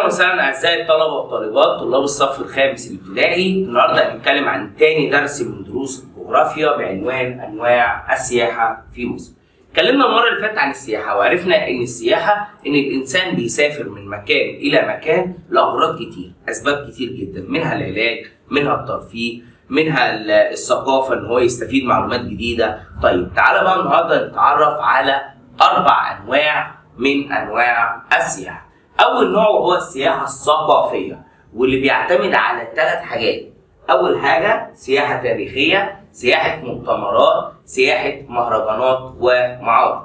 اهلا وسهلا اعزائي الطلبه والطالبات طلاب الصف الخامس الابتدائي النهارده هنتكلم عن تاني درس من دروس الجغرافيا بعنوان انواع السياحه في مصر. اتكلمنا المره اللي فاتت عن السياحه وعرفنا ان السياحه ان الانسان بيسافر من مكان الى مكان لاغراض كتير، اسباب كتير جدا منها العلاج، منها الترفيه، منها الثقافه ان هو يستفيد معلومات جديده. طيب تعالى بقى النهارده نتعرف على اربع انواع من انواع السياحه. اول نوع وهو السياحه الثقافيه واللي بيعتمد على ثلاث حاجات اول حاجه سياحه تاريخيه سياحه مؤتمرات سياحه مهرجانات ومعارض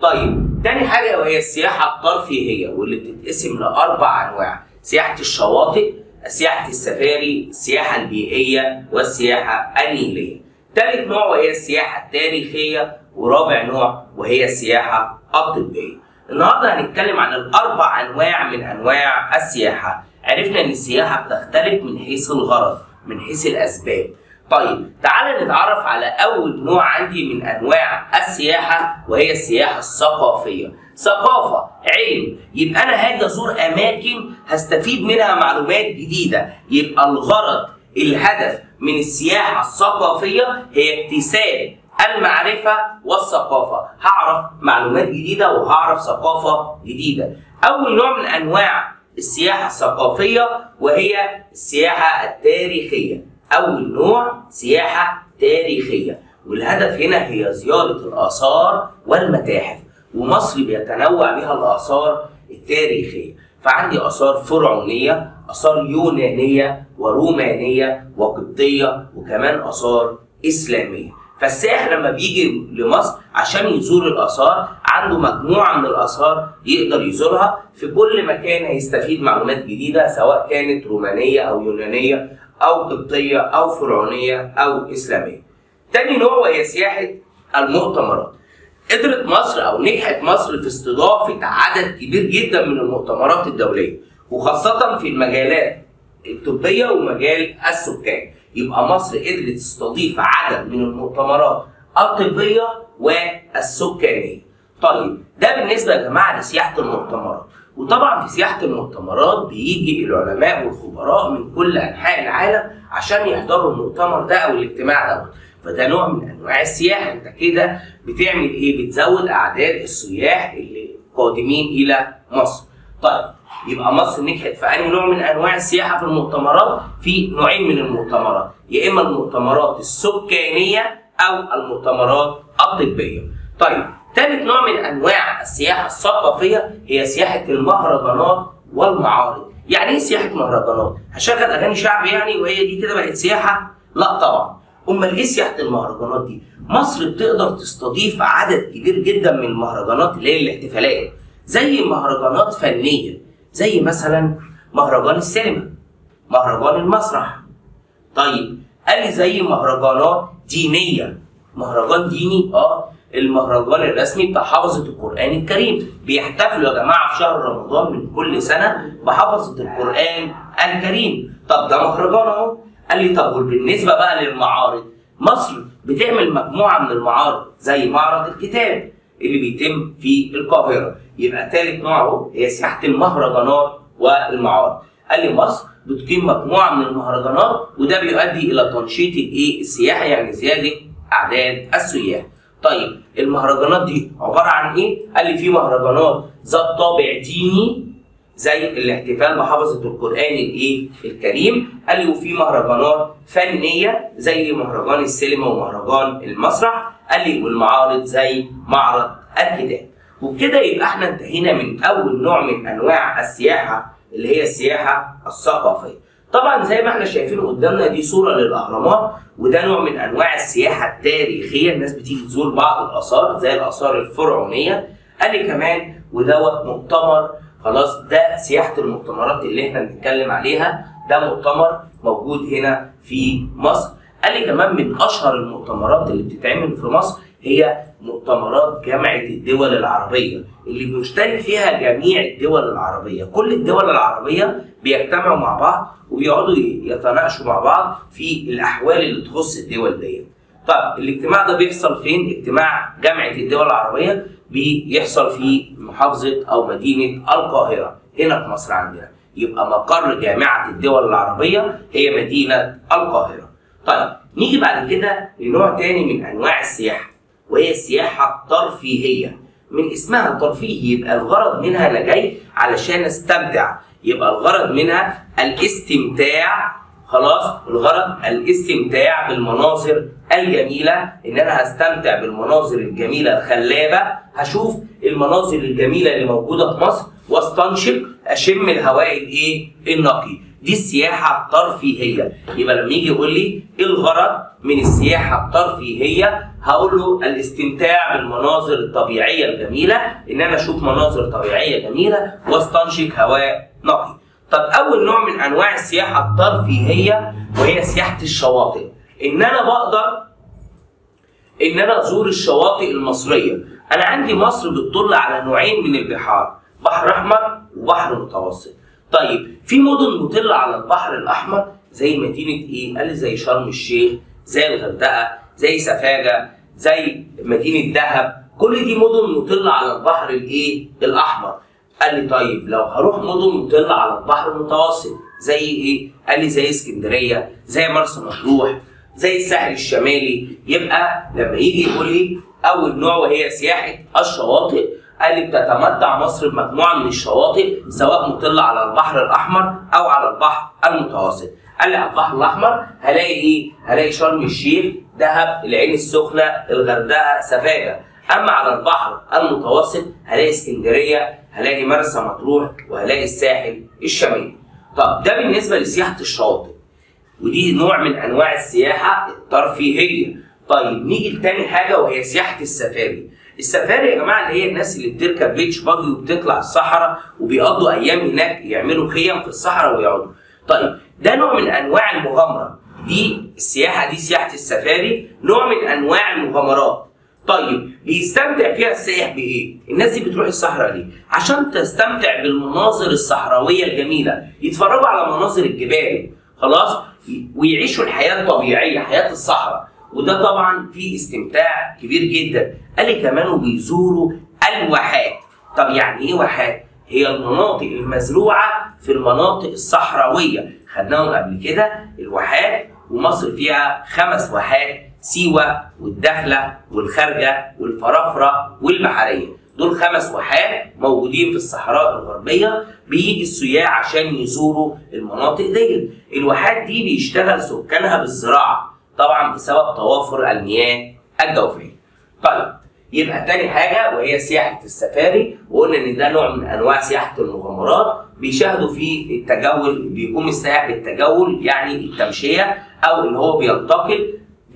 طيب تاني حاجه وهي السياحه الترفيهيه واللي بتتقسم لاربع انواع سياحه الشواطئ سياحه السفاري السياحه البيئيه والسياحه النيليه ثالث نوع وهي السياحه التاريخيه ورابع نوع وهي السياحه الطبيه النهارده هنتكلم عن الاربع انواع من انواع السياحه عرفنا ان السياحه بتختلف من حيث الغرض من حيث الاسباب طيب تعال نتعرف على اول نوع عندي من انواع السياحه وهي السياحه الثقافيه ثقافه علم يبقى انا هاجي ازور اماكن هستفيد منها معلومات جديده يبقى الغرض الهدف من السياحه الثقافيه هي اكتساب المعرفة والثقافة هعرف معلومات جديدة وهعرف ثقافة جديدة أول نوع من أنواع السياحة الثقافية وهي السياحة التاريخية أول نوع سياحة تاريخية والهدف هنا هي زيارة الآثار والمتاحف ومصر بيتنوع بها الآثار التاريخية فعندي آثار فرعونية آثار يونانية ورومانية وقبطية وكمان آثار إسلامية فالسائح لما بيجي لمصر عشان يزور الاثار عنده مجموعه من الاثار يقدر يزورها في كل مكان هيستفيد معلومات جديده سواء كانت رومانيه او يونانيه او قبطيه او فرعونيه او اسلاميه. تاني نوع وهي سياحه المؤتمرات. قدرت مصر او نجحت مصر في استضافه عدد كبير جدا من المؤتمرات الدوليه وخاصه في المجالات الطبيه ومجال السكان. يبقى مصر قدرت تستضيف عدد من المؤتمرات الطبية والسكانية. طيب ده بالنسبة يا جماعة لسياحة المؤتمرات. وطبعا في سياحة المؤتمرات بيجي العلماء والخبراء من كل أنحاء العالم عشان يحضروا المؤتمر ده أو الاجتماع دوت. فده نوع من أنواع السياحة، أنت كده بتعمل إيه؟ بتزود أعداد السياح اللي قادمين إلى مصر. طيب يبقى مصر نجحت في أي نوع من أنواع السياحة في المؤتمرات؟ في نوعين من المؤتمرات، يا إما المؤتمرات السكانية أو المؤتمرات الطبية. طيب، ثالث نوع من أنواع السياحة الثقافية هي سياحة المهرجانات والمعارض. يعني إيه سياحة مهرجانات؟ هشغل أغاني شعبي يعني وهي دي كده بقت سياحة؟ لا طبعًا. أمال إيه سياحة المهرجانات دي؟ مصر بتقدر تستضيف عدد كبير جدا من المهرجانات اللي هي الاحتفالات. زي مهرجانات فنية زي مثلا مهرجان السينما مهرجان المسرح طيب قال لي زي مهرجانات دينية مهرجان ديني اه المهرجان الرسمي بتاع حفظة القرآن الكريم بيحتفلوا يا جماعة في شهر رمضان من كل سنة بحفظة القرآن الكريم طب ده مهرجان اهو قال لي طب وبالنسبة بقى للمعارض مصر بتعمل مجموعة من المعارض زي معرض الكتاب اللي بيتم في القاهرة يبقى ثالث نوع اهو هي سياحة المهرجانات والمعارض قال لي مصر بتقيم مجموعة من المهرجانات وده بيؤدي إلى تنشيط الإيه السياحة يعني زيادة أعداد السياح طيب المهرجانات دي عبارة عن إيه؟ قال لي في مهرجانات ذات طابع ديني زي الاحتفال بحفظة القرآن الإيه؟ الكريم، قال لي وفي مهرجانات فنية زي مهرجان السينما ومهرجان المسرح، قال لي والمعارض زي معرض الكتاب. وبكده يبقى احنا انتهينا من أول نوع من أنواع السياحة اللي هي السياحة الثقافية. طبعا زي ما احنا شايفين قدامنا دي صورة للأهرامات وده نوع من أنواع السياحة التاريخية، الناس بتيجي تزور بعض الآثار زي الآثار الفرعونية. قال لي كمان ودوت مؤتمر خلاص ده سياحه المؤتمرات اللي احنا بنتكلم عليها ده مؤتمر موجود هنا في مصر قال لي كمان من اشهر المؤتمرات اللي بتتعمل في مصر هي مؤتمرات جامعه الدول العربيه اللي بيشترك فيها جميع الدول العربيه كل الدول العربيه بيجتمعوا مع بعض وبيقعدوا يتناقشوا مع بعض في الاحوال اللي تخص الدول ديت طب الاجتماع ده بيحصل فين اجتماع جامعه الدول العربيه بيحصل في محافظة أو مدينة القاهرة هنا في مصر عندنا يبقى مقر جامعه الدول العربيه هي مدينه القاهره. طيب نيجي بعد كده لنوع تاني من انواع السياحه وهي السياحه الترفيهيه. من اسمها ترفيه يبقى الغرض منها انا جاي علشان استمتع يبقى الغرض منها الاستمتاع خلاص الغرض الاستمتاع بالمناظر الجميلة إن أنا هستمتع بالمناظر الجميلة الخلابة هشوف المناظر الجميلة اللي موجودة في مصر واستنشق أشم الهواء الإيه؟ النقي دي السياحة الترفيهية يبقى لما يجي يقول لي إيه الغرض من السياحة الترفيهية هقول له الاستمتاع بالمناظر الطبيعية الجميلة إن أنا أشوف مناظر طبيعية جميلة واستنشق هواء نقي طب اول نوع من انواع السياحه الترفيهيه وهي سياحه الشواطئ ان انا بقدر ان انا ازور الشواطئ المصريه انا عندي مصر بتطل على نوعين من البحار بحر احمر وبحر متوسط طيب في مدن مطله على البحر الاحمر زي مدينه ايه قال لي زي شرم الشيخ زي الغردقه زي سفاجه زي مدينه دهب كل دي مدن مطله على البحر الايه الاحمر قال لي طيب لو هروح مدن مطلة على البحر المتوسط زي ايه؟ قال لي زي اسكندريه، زي مرسى مطروح، زي الساحل الشمالي، يبقى لما يجي يقول لي اول نوع وهي سياحه الشواطئ قال لي بتتمتع مصر بمجموعه من الشواطئ سواء مطلة على البحر الاحمر او على البحر المتوسط. قال لي على البحر الاحمر هلاقي ايه؟ هلاقي شرم الشيخ، دهب، العين السخنه، الغردقه، سفاجه. اما على البحر المتوسط هلاقي اسكندريه هلاقي مرسى مطروح وهلاقي الساحل الشمالي. طب ده بالنسبه لسياحه الشواطئ. ودي نوع من انواع السياحه الترفيهيه. طيب نيجي لتاني حاجه وهي سياحه السفاري. السفاري يا جماعه اللي هي الناس اللي بتركب بيتش باجي وبتطلع الصحراء وبيقضوا ايام هناك يعملوا خيم في الصحراء ويقعدوا. طيب ده نوع من انواع المغامره. دي السياحه دي سياحه السفاري نوع من انواع المغامرات. طيب بيستمتع فيها السائح بايه؟ الناس دي بتروح الصحراء ليه؟ عشان تستمتع بالمناظر الصحراويه الجميله، يتفرجوا على مناظر الجبال، خلاص؟ ويعيشوا الحياه الطبيعيه، حياه الصحراء، وده طبعا فيه استمتاع كبير جدا، قال لي كمان وبيزوروا الواحات، طب يعني ايه واحات؟ هي المناطق المزروعه في المناطق الصحراويه، خدناهم قبل كده الواحات ومصر فيها خمس واحات سيوة والدخلة والخارجة والفرافرة والبحرية دول خمس واحات موجودين في الصحراء الغربية بيجي السياح عشان يزوروا المناطق دي الواحات دي بيشتغل سكانها بالزراعة طبعا بسبب توافر المياه الجوفية طيب يبقى تاني حاجة وهي سياحة السفاري وقلنا إن ده نوع من أنواع سياحة المغامرات بيشاهدوا فيه التجول بيقوم السائح بالتجول يعني التمشية أو إن هو بينتقل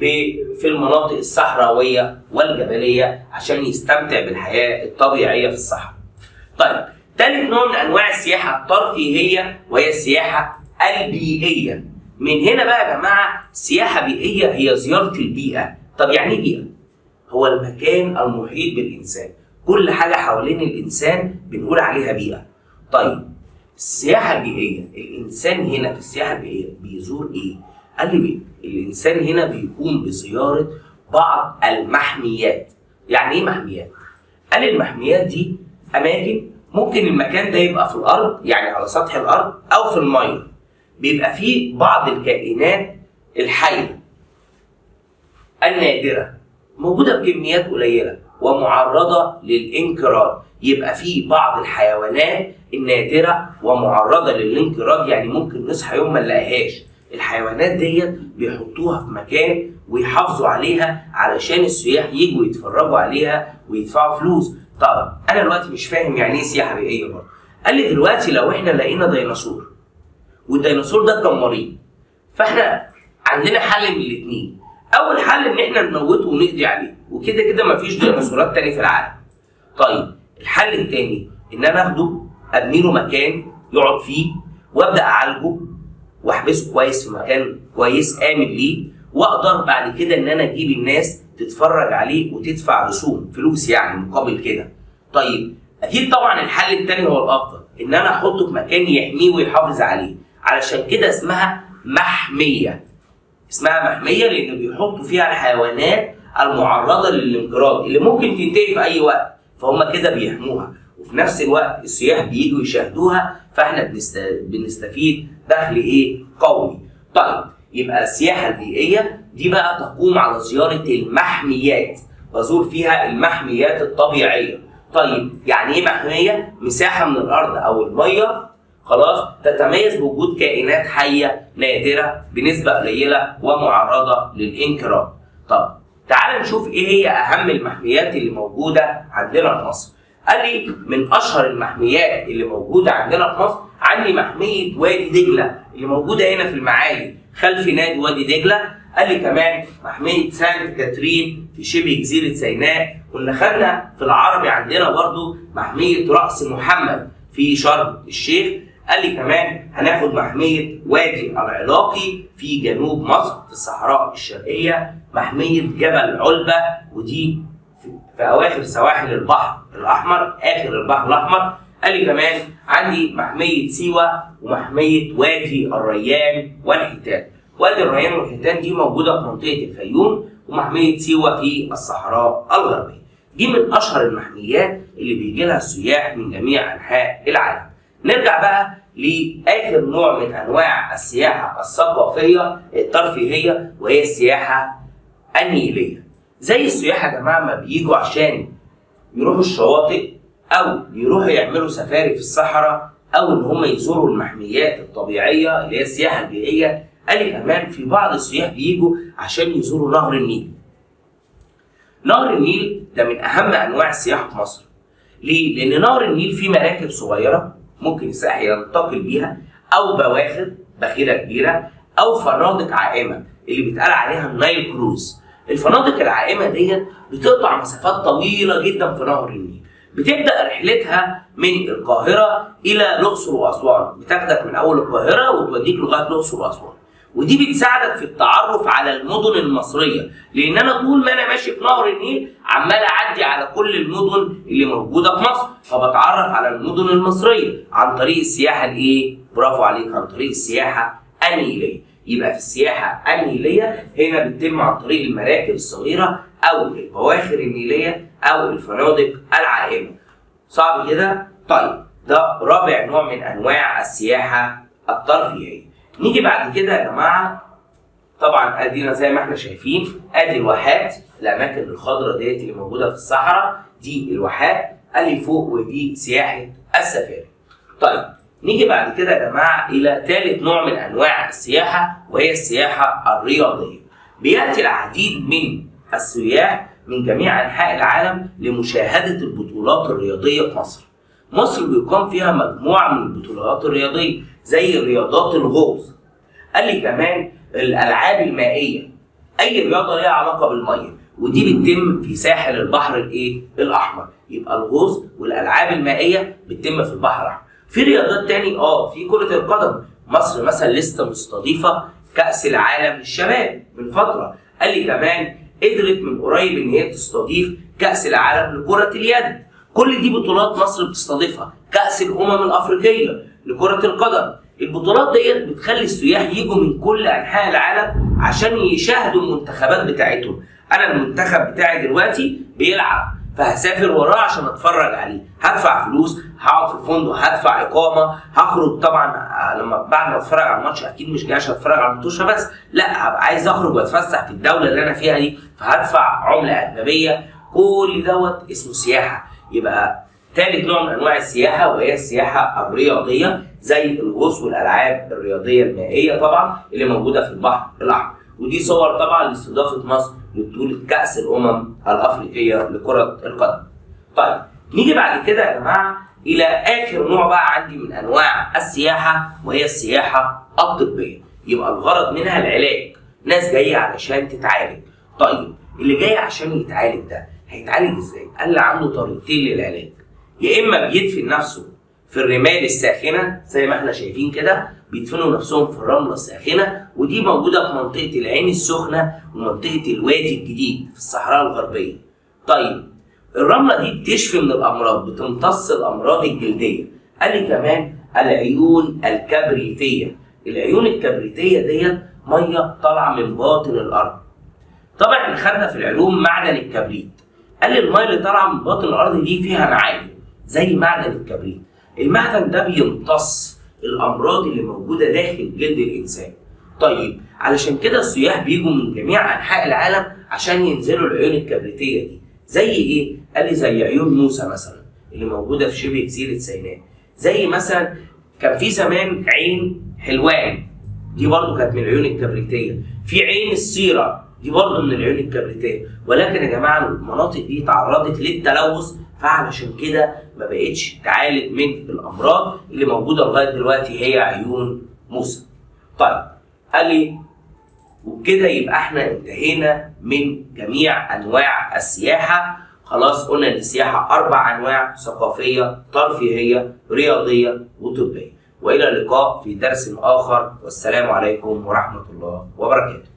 في المناطق الصحراويه والجبليه عشان يستمتع بالحياه الطبيعيه في الصحراء. طيب ثالث نوع من انواع السياحه الترفيهيه وهي السياحه البيئيه. من هنا بقى يا جماعه سياحه بيئيه هي زياره البيئه. طب يعني ايه بيئه؟ هو المكان المحيط بالانسان. كل حاجه حوالين الانسان بنقول عليها بيئه. طيب السياحه البيئيه الانسان هنا في السياحه البيئيه بيزور ايه؟ قال لي الانسان هنا بيقوم بزياره بعض المحميات يعني ايه محميات قال المحميات دي اماكن ممكن المكان ده يبقى في الارض يعني على سطح الارض او في الميه بيبقى فيه بعض الكائنات الحيه النادره موجوده بكميات قليله ومعرضه للانقراض يبقى في بعض الحيوانات النادره ومعرضه للانقراض يعني ممكن نصحى يوم ما نلاقيهاش الحيوانات ديت بيحطوها في مكان ويحافظوا عليها علشان السياح يجوا يتفرجوا عليها ويدفعوا فلوس طب انا دلوقتي مش فاهم يعني ايه سياحه بيئيه برضه قال لي دلوقتي لو احنا لقينا ديناصور والديناصور ده كان مريض فاحنا عندنا حل من الاثنين اول حل ان احنا نموته ونقضي عليه وكده كده مفيش ديناصورات تاني في العالم طيب الحل التاني ان انا اخده ابني له مكان يقعد فيه وابدا اعالجه واحبسه كويس في مكان كويس امن ليه واقدر بعد كده ان انا اجيب الناس تتفرج عليه وتدفع رسوم فلوس يعني مقابل كده طيب اكيد طبعا الحل الثاني هو الافضل ان انا احطه في مكان يحميه ويحافظ عليه علشان كده اسمها محميه اسمها محميه لان بيحطوا فيها الحيوانات المعرضه للانقراض اللي ممكن تنتهي في اي وقت فهم كده بيحموها وفي نفس الوقت السياح بييجوا يشاهدوها فاحنا بنست... بنستفيد دخل ايه قومي طيب يبقى السياحه البيئيه دي بقى تقوم على زياره المحميات بزور فيها المحميات الطبيعيه طيب يعني ايه محميه مساحه من الارض او الميه خلاص تتميز بوجود كائنات حيه نادره بنسبه قليله ومعرضه للانقراض طب تعال نشوف ايه هي اهم المحميات اللي موجوده عندنا في مصر قال لي من اشهر المحميات اللي موجوده عندنا في مصر عندي محميه وادي دجله اللي موجوده هنا في المعالي خلف نادي وادي دجله قال لي كمان محميه سانت كاترين في شبه جزيره سيناء كنا خدنا في العربي عندنا برضو محميه راس محمد في شرم الشيخ قال لي كمان هناخد محميه وادي العلاقي في جنوب مصر في الصحراء الشرقيه محميه جبل علبه ودي في اواخر سواحل البحر الاحمر اخر البحر الاحمر قال لي كمان عندي محميه سيوه ومحميه وادي الريان والحيتان وادي الريان والحيتان دي موجوده في منطقه الفيوم ومحميه سيوه في الصحراء الغربيه دي من اشهر المحميات اللي بيجي لها السياح من جميع انحاء العالم نرجع بقى لاخر نوع من انواع السياحه الثقافيه الترفيهيه وهي السياحه النيليه زي السياح يا جماعه ما بيجوا عشان يروحوا الشواطئ او يروحوا يعملوا سفاري في الصحراء او ان هم يزوروا المحميات الطبيعيه اللي هي السياحه البيئيه قال لي كمان في بعض السياح بيجوا عشان يزوروا نهر النيل نهر النيل ده من اهم انواع السياحه في مصر ليه؟ لان نهر النيل فيه مراكب صغيره ممكن السائح ينتقل بيها او بواخر باخره كبيره او فنادق عائمه اللي بيتقال عليها النايل كروز الفنادق العائمه ديت بتقطع مسافات طويله جدا في نهر النيل بتبدا رحلتها من القاهره الى الاقصر واسوان بتاخدك من اول القاهره وتوديك لغايه الاقصر واسوان ودي بتساعدك في التعرف على المدن المصريه لان انا طول ما انا ماشي في نهر النيل عمال اعدي على كل المدن اللي موجوده في مصر فبتعرف على المدن المصريه عن طريق السياحه الايه برافو عليك عن طريق السياحه النيليه يبقى في السياحه النيليه هنا بتتم عن طريق المراكب الصغيره او البواخر النيليه او الفنادق العائمه صعب كده طيب ده رابع نوع من انواع السياحه الترفيهيه نيجي بعد كده يا جماعه طبعا ادينا زي ما احنا شايفين ادي الواحات الاماكن الخضراء ديت اللي موجوده في الصحراء دي الواحات اللي فوق ودي سياحه السفاري طيب نيجي بعد كده يا جماعه الى ثالث نوع من انواع السياحه وهي السياحه الرياضيه بياتي العديد من السياح من جميع انحاء العالم لمشاهده البطولات الرياضيه في مصر مصر بيقام فيها مجموعه من البطولات الرياضيه زي رياضات الغوص قال لي كمان الالعاب المائيه اي رياضه ليها علاقه بالميه ودي بتتم في ساحل البحر الايه الاحمر يبقى الغوص والالعاب المائيه بتتم في البحر الاحمر في رياضات تاني اه في كره القدم مصر مثلا لسه مستضيفه كاس العالم للشباب من فتره قال لي كمان قدرت من قريب ان هي تستضيف كاس العالم لكره اليد كل دي بطولات مصر بتستضيفها كاس الامم الافريقيه لكره القدم البطولات ديت بتخلي السياح يجوا من كل انحاء العالم عشان يشاهدوا المنتخبات بتاعتهم انا المنتخب بتاعي دلوقتي بيلعب فهسافر وراه عشان اتفرج عليه هدفع فلوس هقعد في الفندق هدفع اقامه هخرج طبعا لما بعد ما اتفرج على الماتش اكيد مش جاي عشان اتفرج على الماتش بس لا هبقى عايز اخرج واتفسح في الدوله اللي انا فيها دي فهدفع عمله اجنبيه كل دوت اسمه سياحه يبقى ثالث نوع من انواع السياحه وهي السياحه الرياضيه زي الغوص والالعاب الرياضيه المائيه طبعا اللي موجوده في البحر الاحمر ودي صور طبعا لاستضافه مصر لبطوله كاس الامم الافريقيه لكره القدم. طيب نيجي بعد كده يا جماعه الى اخر نوع بقى عندي من انواع السياحه وهي السياحه الطبيه. يبقى الغرض منها العلاج، ناس جايه علشان تتعالج. طيب اللي جاي عشان يتعالج ده هيتعالج ازاي؟ قال لي عنده طريقتين للعلاج. يا اما بيدفن نفسه في الرمال الساخنه زي ما احنا شايفين كده بيدفنوا نفسهم في الرمله الساخنه ودي موجوده في منطقه العين السخنه ومنطقه الوادي الجديد في الصحراء الغربيه. طيب الرمله دي بتشفي من الامراض بتمتص الامراض الجلديه. قال لي كمان العيون الكبريتيه. العيون الكبريتيه ديت ميه طالعه من باطن الارض. طبعا احنا خدنا في العلوم معدن الكبريت. قال لي الميه اللي طالعه من باطن الارض دي فيها معادن. زي معدن الكبريت المعدن ده بيمتص الامراض اللي موجوده داخل جلد الانسان طيب علشان كده السياح بيجوا من جميع انحاء العالم عشان ينزلوا العيون الكبريتيه دي زي ايه قال لي زي عيون موسى مثلا اللي موجوده في شبه جزيره سيناء زي مثلا كان في زمان عين حلوان دي برضو كانت من العيون الكبريتيه في عين السيره دي برضو من العيون الكبريتيه ولكن يا جماعه المناطق دي تعرضت للتلوث فعلشان كده ما بقتش تعالج من الامراض اللي موجوده لغايه دلوقتي هي عيون موسى. طيب قال لي وبكده يبقى احنا انتهينا من جميع انواع السياحه خلاص قلنا ان السياحه اربع انواع ثقافيه ترفيهيه رياضيه وطبيه والى اللقاء في درس اخر والسلام عليكم ورحمه الله وبركاته